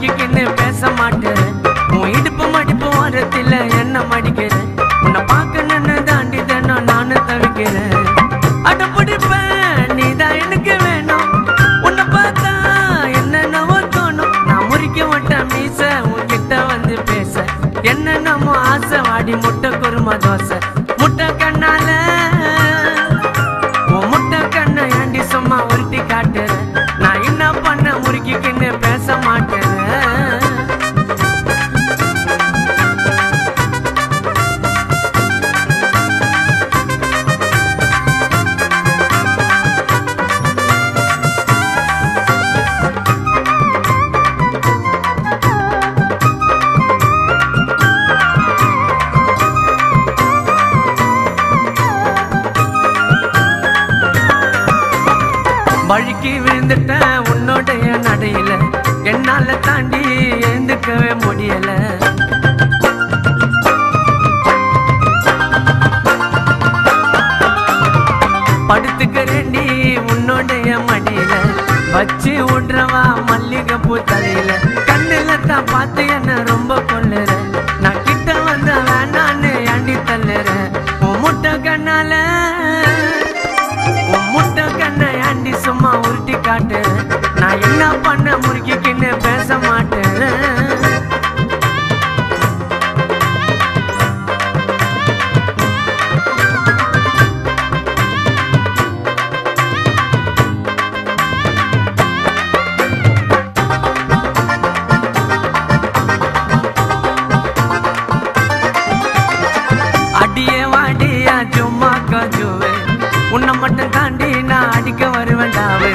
முறுக்கிக்கின்னு பேச மாட்டேன் உன் இடுப்பு மடிப்பு ஓரத்தில் என்ன மடிக்கிறேன் உன்னை பார்க்கணுன்னு தாண்டி தினம் நானும் தவிக்கிறேன் அடம் பிடிப்பேன் நீதான் எனக்கு வேணும் உன்னை பார்த்தா என்னென்னவோ தோணும் நான் முறிக்க மாட்டேன் மீச உன்கிட்ட வந்து பேச என்னென்னமோ ஆசை வாடி முட்டை குருமா தோசை முட்டை கண்ணால உன் முட்டை கண்ணை ஏண்டி சும்மா உருட்டி காட்டுறேன் நான் என்ன பண்ண முறுக்கிக்கின்னு பேச மாட்டேன் வழுக்கி விழுந்துட்டேன் உன்னோடைய நடையில என்னால தாண்டி எழுந்துக்கவே முடியல படுத்துக்கிறேன்டி உன்னோடைய மடியில வச்சு விடுறவா மல்லிகை பூ தலையில கண்ணுல தான் பார்த்து என்ன ரொம்ப கொள்ளுற நான் கிட்ட வந்த வேணான்னு ஏண்டி தள்ளுறேன் உன் முட்டை கண்ணால உன் முட்டை கண்ணை ஏண்டி சும்மா உருட்டி காட்டு நான் என்ன பண்ண முறுக்கிக்கின்னு பேச மாட்டேன் அடியே வாடியா சும்மா கஜுவே உன்னை மட்டும் தாண்டி நான் அடிக்க வருவேன்டாவே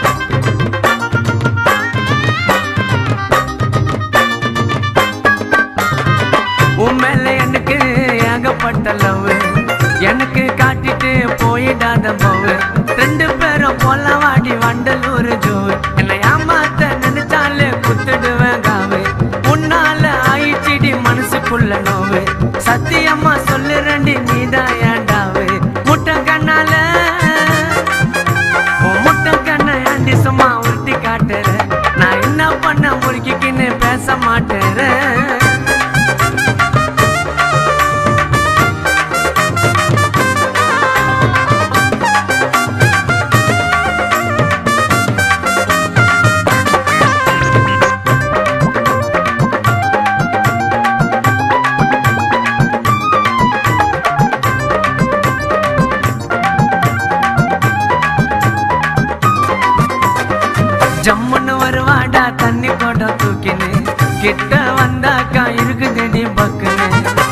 உன் மேல எனக்கு ஏகப்பட்ட லவ் எனக்கு காட்டிட்டு போயிடாத போவு ரெண்டு பேரும் போல வாடி வண்டலூர் ஜோவு என்னை ஏமாத்த நினைச்சாலே குத்துடுவேன் காவு உன்னால ஆயிடுச்சிடி மனசுக்குள்ள நோவு சத்தியமா சொல்லுறேன்டி நீதான் ஏண்டாவு முட்டை கண்ணால உன் முட்டை கண்ணை ஏண்டி சும்மா உருட்டி காட்டுற நான் என்ன பண்ண முறுக்கிக்கின்னு பேச மாட்டேறேன் ஜம்முன்னு வருவாடா தண்ணி கோடம் தூக்கின்னு கிட்ட வந்தாக்கா இருக்குதடி பக்குன்னு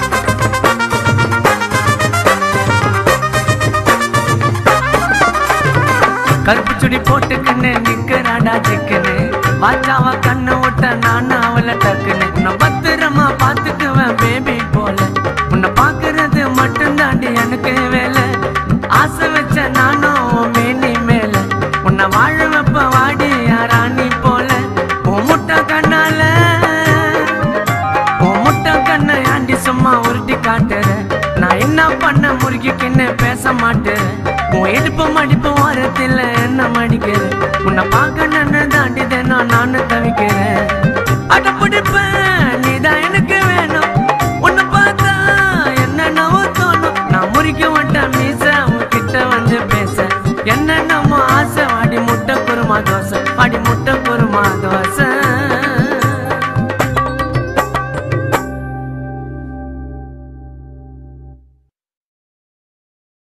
கருப்பு சுடி போட்டுக்கின்னு நிக்கிறாடா சிக்குன்னு வாச்சாவ கண்ணு விட்ட நானும் அவளை டக்குன்னு உன்னை பத்திரமா பாத்துக்குவேன் பேபி போல உன்னை பாக்குறது மட்டும் தாண்டி எனக்கு வேலை ஆசை வச்ச நானும் உன் மேனி மேல உன்னை வாழ வைப்ப வாடி ராணி போல உன் முட்டை கண்ணால உன் முட்டை கண்ணை ஆண்டி சும்மா உருட்டி காட்டுற நான் என்ன பண்ண முறுக்கிக்கின்னு பேச மாட்டேன் உன் இடுப்பு மடிப்பு ஓரத்தில் என்ன மடிக்கிற உன்னை பார்க்கணுன்னு தாண்டி தினம் நானும் தவிக்கிறேன் அட பிடிப்பேன் நீதான் எனக்கு வேணும் உன்னை பார்த்தா என்னென்னவோ தோணும் நான் முறிக்க மாட்டேன் மீச உன்கிட்ட வந்து பேச என்னென்னமோ ஆசை வாடி முட்டை குருமா தோசை வாடி முட்டை குருமா தோசை